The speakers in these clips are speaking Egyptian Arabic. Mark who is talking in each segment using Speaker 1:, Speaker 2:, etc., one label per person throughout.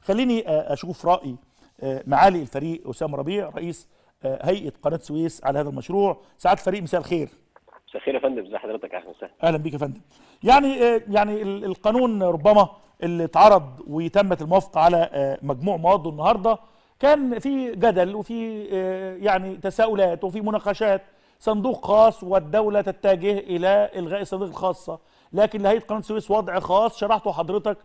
Speaker 1: خليني آه، اشوف راي آه، معالي الفريق اسامه ربيع رئيس آه، هيئه قناه سويس على هذا المشروع سعاده الفريق مساء الخير
Speaker 2: مساء الخير يا فندم ازي حضرتك اهلا وسهلا
Speaker 1: اهلا بيك يا فندم يعني آه، يعني ال- القانون ربما اللي اتعرض وتمت الموافقه على آه، مجموع مواده النهارده كان في جدل وفي آه، يعني تساؤلات وفي مناقشات صندوق خاص والدوله تتجه الى الغاء الصناديق الخاصه لكن لهيئه قناه السويس وضع خاص شرحته حضرتك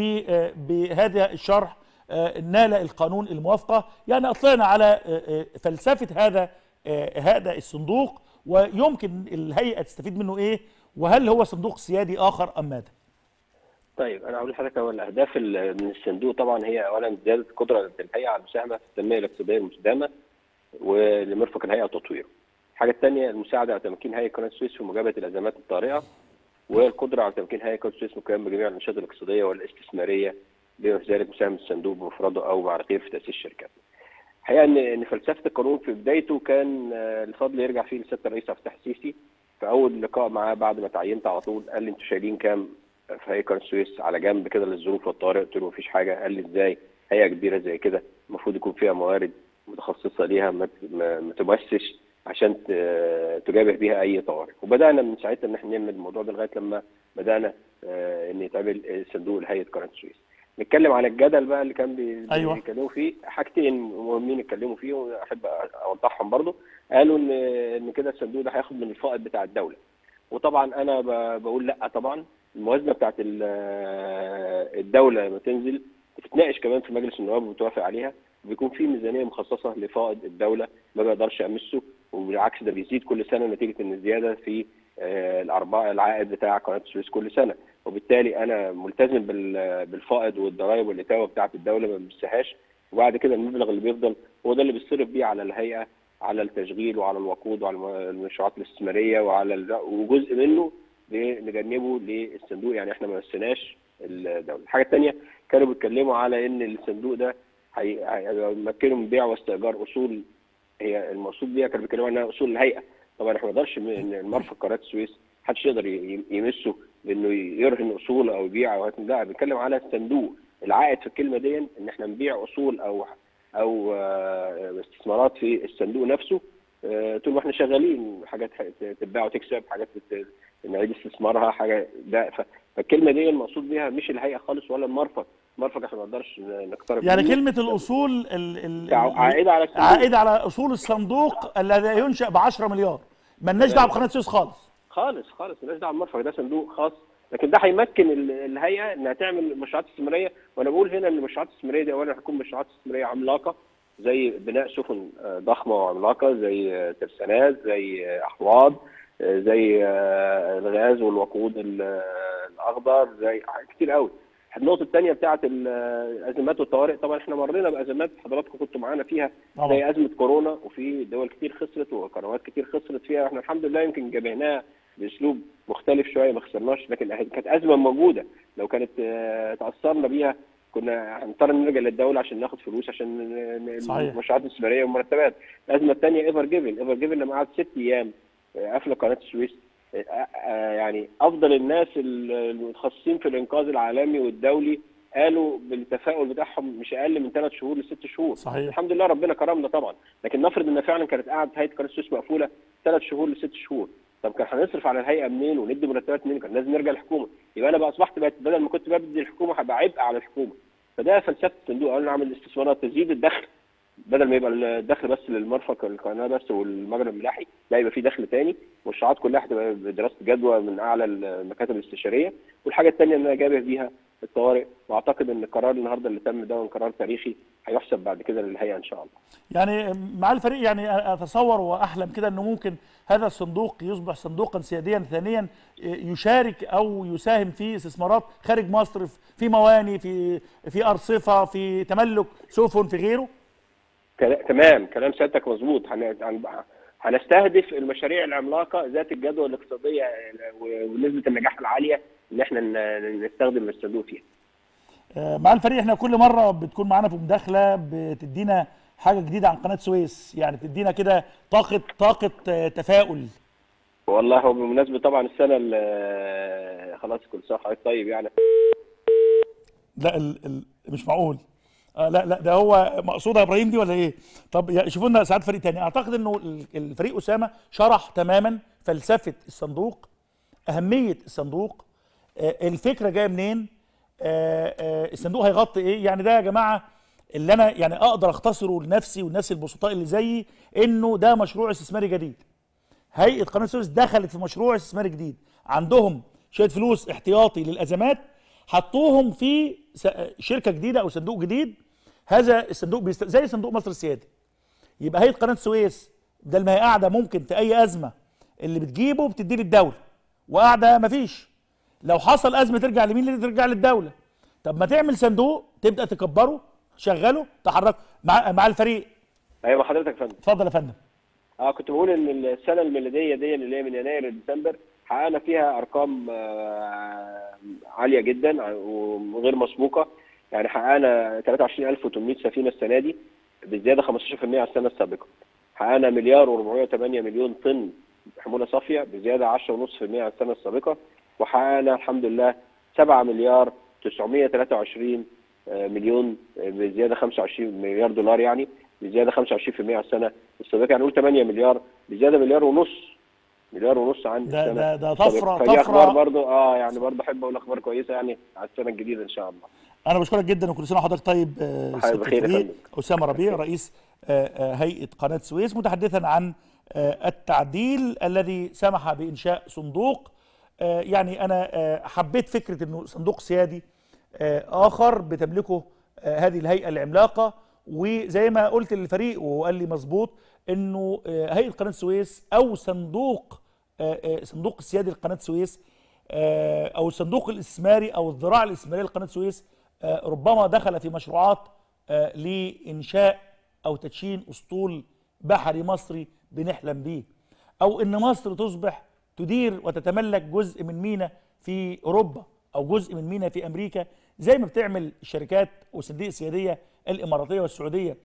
Speaker 1: وبهذا الشرح آه، نال القانون الموافقه يعني اطلعنا على آه، آه، فلسفه هذا آه، هذا الصندوق ويمكن الهيئه تستفيد منه ايه وهل هو صندوق سيادي اخر ام ماذا؟
Speaker 2: طيب انا هقول لحضرتك هو الاهداف ال- من الصندوق طبعا هي اولا زياده قدره الهيئه على المساهمه في التنميه الاقتصاديه المستدامه ولمرفق الهيئه وتطويره. الحاجه الثانيه المساعده على تمكين هيئه قناه السويس في مجابهه الازمات الطارئه والقدره على تمكين هيئه قناه السويس من القيام بجميع الانشطه الاقتصاديه والاستثماريه بما في ذلك مساهمه الصندوق بمفرده او مع غيره في تاسيس شركات. الحقيقه ان ان فلسفه القانون في بدايته كان آه، الفضل يرجع فيه لسياده الرئيس عبد الفتاح السيسي في اول لقاء معاه بعد ما تعينت على طول قال لي انتوا شايلين كام في هيئه قناه السويس على جنب كده للظروف والطوارئ قلت له مفيش حاجه قال لي ازاي هيئه كبيره زي كده المفروض يكون فيها موارد متخصصه ليها ما ت- ما ما تمسش عشان ت- تجابه بيها اي طوارئ وبدانا من ساعتها ان احنا نعمل الموضوع ده لغايه لما بدانا آه، ان يتعمل صندوق لهيئه قناه السويس نتكلم عن الجدل بقى اللي كان بي-
Speaker 1: أيوة.
Speaker 2: بيتكلموا فيه حاجتين مهمين يتكلموا فيه واحب اوضحهم برضو قالوا ان ان كده الصندوق ده هياخد من الفائض بتاع الدوله وطبعا انا ب- بقول لا طبعا الموازنه بتاعت ال- الدوله لما تنزل بتتناقش كمان في مجلس النواب وبتوافق عليها بيكون في ميزانيه مخصصه لفائض الدوله ما بقدرش امسه وبالعكس ده بيزيد كل سنه نتيجه ان الزياده في آه، الارباح العائد بتاع قناه السويس كل سنه وبالتالي انا ملتزم بال- بالفائض والضرائب والاتاوه بتاعت الدوله ما بمسهاش وبعد كده المبلغ اللي بيفضل هو ده اللي بيصرف بيه على الهيئه على التشغيل وعلى الوقود وعلى الم- المشروعات الاستثماريه وعلى ال- وجزء منه نجنبه للصندوق يعني احنا ما مسناش الدوله. الحاجه الثانيه كانوا بيتكلموا على ان الصندوق ده هي- هيمكنهم من بيع واستئجار اصول هي المقصود بيها كانوا بيتكلموا عنها اصول الهيئه طبعا احنا ما نقدرش م- ان المرفق قناه السويس محدش يقدر ي- يمسه بانه يرهن اصول او يبيع او لا بنتكلم على الصندوق العائد في الكلمه دي ان احنا نبيع اصول او او آه، استثمارات في الصندوق نفسه آه، طول ما احنا شغالين حاجات ت- تتباع وتكسب حاجات تت- نعيد استثمارها حاجه ده ف- فالكلمه دي المقصود بيها مش الهيئه خالص ولا المرفق المرفق احنا ما نقدرش نقترب
Speaker 1: يعني
Speaker 2: منه.
Speaker 1: كلمه الاصول ال ال
Speaker 2: ع- عائده على الصندوق
Speaker 1: عائده على اصول الصندوق الذي ينشا ب 10 مليار مالناش دعوه بقناه السويس خالص
Speaker 2: خالص خالص مالناش دعوه بالمرفق ده صندوق خاص لكن ده هيمكن ال- الهيئه انها تعمل مشروعات استثماريه وانا بقول هنا ان المشروعات الاستثماريه دي اولا هتكون مشروعات استثماريه عملاقه زي بناء سفن آه، ضخمه وعملاقه زي آه، ترسانات زي آه، احواض آه، زي آه، الغاز والوقود ال- آه، الاخضر زي حاجات كتير قوي النقطه الثانيه بتاعه ال- آه، الازمات والطوارئ طبعا احنا مرينا بازمات حضراتكم كنتوا معانا فيها
Speaker 1: طبعا.
Speaker 2: زي ازمه كورونا وفي دول كتير خسرت وقنوات كتير خسرت فيها احنا الحمد لله يمكن جابهناها باسلوب مختلف شويه ما خسرناش لكن كانت ازمه موجوده لو كانت آه، تاثرنا بيها كنا هنضطر نرجع للدوله عشان ناخد فلوس عشان ن- ن-
Speaker 1: صحيح.
Speaker 2: المشروعات الاستثماريه والمرتبات الازمه الثانيه ايفر جيفن ايفر جيفن لما قعد ست ايام آه، قافله قناه السويس آه، آه، يعني افضل الناس ال- المتخصصين في الانقاذ العالمي والدولي قالوا بالتفاؤل بتاعهم مش اقل من ثلاث شهور لست شهور
Speaker 1: صحيح.
Speaker 2: الحمد لله ربنا كرمنا طبعا لكن نفرض ان فعلا كانت قاعده هيئه قناه السويس مقفوله ثلاث شهور لست شهور طب كان هنصرف على الهيئه منين وندي مرتبات منين كان لازم نرجع للحكومه يبقى انا بقى اصبحت بقت بدل ما كنت بدي الحكومه هبقى عبء على الحكومه فده فلسفه الصندوق قالوا نعمل استثمارات تزيد الدخل بدل ما يبقى الدخل بس للمرفق القناه بس والمجرى الملاحي لا يبقى في دخل تاني والمشروعات كلها هتبقى بدراسه جدوى من اعلى المكاتب الاستشاريه والحاجه الثانيه ان انا جابه بيها الطوارئ واعتقد ان القرار النهارده اللي تم ده قرار تاريخي هيحسب بعد كده للهيئه ان شاء الله.
Speaker 1: يعني مع الفريق يعني اتصور واحلم كده انه ممكن هذا الصندوق يصبح صندوقا سياديا ثانيا يشارك او يساهم في استثمارات خارج مصر في مواني في في ارصفه في تملك سفن في غيره
Speaker 2: كلا- تمام كلام سيادتك مظبوط هن- هن- هنستهدف المشاريع العملاقه ذات الجدوى الاقتصاديه ونسبه النجاح العاليه اللي احنا ن- نستخدم الصندوق فيها.
Speaker 1: آه، مع الفريق احنا كل مره بتكون معانا في مداخله بتدينا حاجه جديده عن قناه سويس يعني بتدينا كده طاقه طاقه آه، تفاؤل
Speaker 2: والله هو بمناسبه طبعا السنه ال- خلاص كل سنه وحضرتك طيب يعني
Speaker 1: لا ال ال مش معقول آه لا لا ده هو مقصوده يا ابراهيم دي ولا ايه؟ طب يا- شوفوا لنا ساعات فريق تاني اعتقد انه ال- الفريق اسامه شرح تماما فلسفه الصندوق اهميه الصندوق آه الفكره جايه منين؟ آه آه الصندوق هيغطي ايه؟ يعني ده يا جماعه اللي انا يعني اقدر اختصره لنفسي والناس البسطاء اللي زيي انه ده مشروع استثماري جديد. هيئه قناه السويس دخلت في مشروع استثماري جديد عندهم شويه فلوس احتياطي للازمات حطوهم في س- شركه جديده او صندوق جديد هذا الصندوق بيست... زي صندوق مصر السيادي يبقى هيئه قناه السويس بدل ما هي قاعده ممكن في اي ازمه اللي بتجيبه بتديه للدوله وقاعده مفيش لو حصل ازمه ترجع لمين اللي ترجع للدوله طب ما تعمل صندوق تبدا تكبره شغله تحرك مع مع الفريق
Speaker 2: ايوه حضرتك يا فندم
Speaker 1: اتفضل يا فندم
Speaker 2: اه كنت بقول ان السنه الميلاديه دي اللي هي من يناير لديسمبر حققنا فيها ارقام آه، عاليه جدا وغير مسبوقه يعني حققنا 23800 سفينه السنه دي بزياده 15% على السنه السابقه حققنا مليار و408 مليون طن حموله صافيه بزياده 10.5% على السنه السابقه وحققنا الحمد لله 7 مليار 923 آه، مليون آه، بزياده 25 مليار دولار يعني بزياده 25% على السنه السابقه يعني نقول 8 مليار بزياده مليار ونص مليار ونص عن
Speaker 1: ده-
Speaker 2: السنه
Speaker 1: ده- ده
Speaker 2: السابقة.
Speaker 1: طفرة-
Speaker 2: فدي
Speaker 1: طفرة.
Speaker 2: اخبار برضو اه يعني برضو احب اقول اخبار كويسه يعني على السنه الجديده ان شاء الله
Speaker 1: انا بشكرك جدا وكل سنه وحضرتك طيب آه،
Speaker 2: وحضرتك
Speaker 1: سيادة
Speaker 2: بخير يا
Speaker 1: الفريق
Speaker 2: فندم.
Speaker 1: اسامه ربيع رئيس آه، آه، هيئه قناه السويس متحدثا عن آه، التعديل الذي سمح بانشاء صندوق آه، يعني انا آه، حبيت فكره انه صندوق سيادي آه، اخر بتملكه آه، هذه الهيئه العملاقه وزي ما قلت للفريق وقال لي مظبوط انه آه، هيئه قناه السويس او صندوق آه، آه، صندوق السيادي لقناه السويس آه، او الصندوق الاستثماري او الذراع الاستثماريه لقناه السويس آه، ربما دخل في مشروعات آه، لانشاء او تدشين اسطول بحري مصري بنحلم بيه او ان مصر تصبح تدير وتتملك جزء من مينا في اوروبا او جزء من مينا في امريكا زي ما بتعمل الشركات والصناديق السياديه الاماراتيه والسعوديه